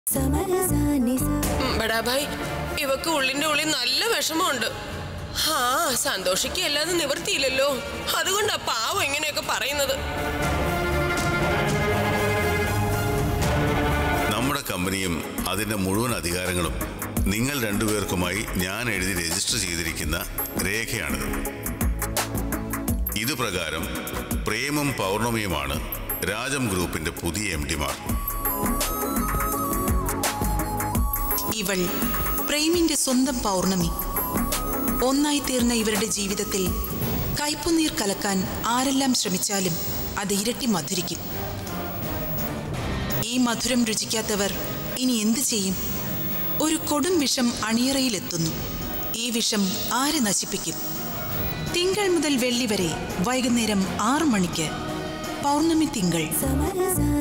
ഉം, ബടാഭായ് ഇവക്ക് ഉള്ളിന്റെ ഉള്ളിൽ നല്ല വിഷമമുണ്ട് ആ സന്തോഷിക്കല്ലാതെ നിവർത്തിയില്ലല്ലോ അതുകൊണ്ടാ പാവം ഇങ്ങനെയൊക്കെ പറയുന്നത് നമ്മുടെ കമ്പനിയും അതിന്റെ മുഴുവൻ അധികാരങ്ങളും നിങ്ങൾ രണ്ടുപേർക്കുമായി ഞാൻ എഴുതി രജിസ്റ്റർ ചെയ്തിരിക്കുന്ന രേഖയാണിത് ഇത് പ്രകാരം പ്രേമും പൗർണമിയുമാണ് രാജം ഗ്രൂപ്പിന്റെ പുതിയ എം ഡിമാർ ഇവൾ പ്രേമിന്റെ സ്വന്തം പൗർണമി ഒന്നായി തീർന്ന ഇവരുടെ ജീവിതത്തിൽ കയ്പുനീർ കലക്കാൻ ആരെല്ലാം ശ്രമിച്ചാലും അത് ഇരട്ടി മധുരിക്കും ഈ മധുരം രുചിക്കാത്തവർ ഇനി എന്തു ചെയ്യും ഒരു കൊടും വിഷം അണിയറയിലെത്തുന്നു ഈ വിഷം ആരെ നശിപ്പിക്കും തിങ്കൾ മുതൽ വെള്ളി വരെ വൈകുന്നേരം ആറു മണിക്ക് പൗർണമി തിങ്കൾ സമരസാനി